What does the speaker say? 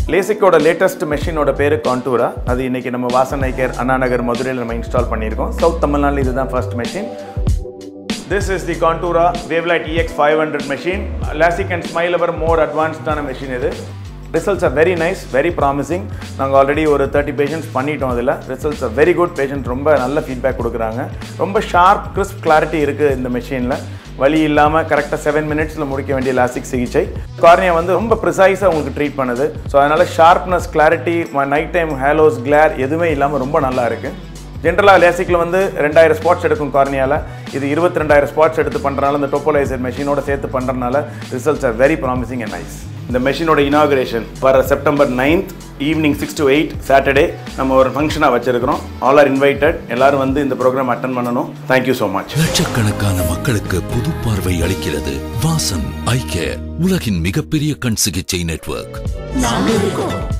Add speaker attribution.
Speaker 1: லேசிக்கோட latest மெஷினோட பேர் கான்டூரா அது இன்னைக்கு நம்ம வாசன் ஐக்கர் அண்ணா நகர் மதுரையில் நம்ம இன்ஸ்டால் பண்ணியிருக்கோம் சவுத் தமிழ்நாட்டில் இதுதான் first machine this is the Contoura Wavelight EX five hundred machine LASIK and smile our more அட்வான்ஸ்டான மெஷின் இது results are very nice very promising நாங்கள் ஆல்ரெடி ஒரு தேர்ட்டி பேஷண்ட்ஸ் பண்ணிட்டோம் அதில் results are very good patient ரொம்ப நல்ல feedback கொடுக்குறாங்க ரொம்ப ஷார்ப் கிறிஸ்ப் கிளாரிட்டி இருக்குது இந்த மெஷினில் வலி இல்லாமல் கரெக்டாக செவன் மினிட்ஸில் முடிக்க வேண்டிய லாசிக் சிகிச்சை கார்னியா வந்து ரொம்ப ப்ரிசைஸாக உங்களுக்கு ட்ரீட் பண்ணுது ஸோ அதனால் sharpness clarity night time halos glare எதுவுமே இல்லாமல் ரொம்ப நல்லா இருக்குது ஜென்ரலாக லேசிக்கில் வந்து ரெண்டாயிரம் ஸ்பாட்ஸ் எடுக்கும் கார்னியால இது இருபத்தி ரெண்டாயிரம் ஸ்பாட்ஸ் எடுத்து பண்ணுறனால இந்த டோப்போலைசர் மெஷினோட சேர்த்து பண்ணுறதுனால results are very promising and nice இந்த மெஷினோட இனாகுரேஷன் வர September ninth evening six to eight Saturday நம்ம ஒரு ஃபங்க்ஷனாக வச்சிருக்கிறோம் ஆல் ஆர் இன்வைட்டட் எல்லாரும் வந்து இந்த ப்ரோக்ராம் அட்டன் பண்ணணும் தேங்க்யூ ஸோ மச்
Speaker 2: லட்சக்கணக்கான மக்களுக்கு புது பார்வை அளிக்கிறது வாசன் ஐ கேர் உலகின் மிகப்பெரிய கண் சிகிச்சை நெட்வொர்க்
Speaker 3: நாம இருக்கோம்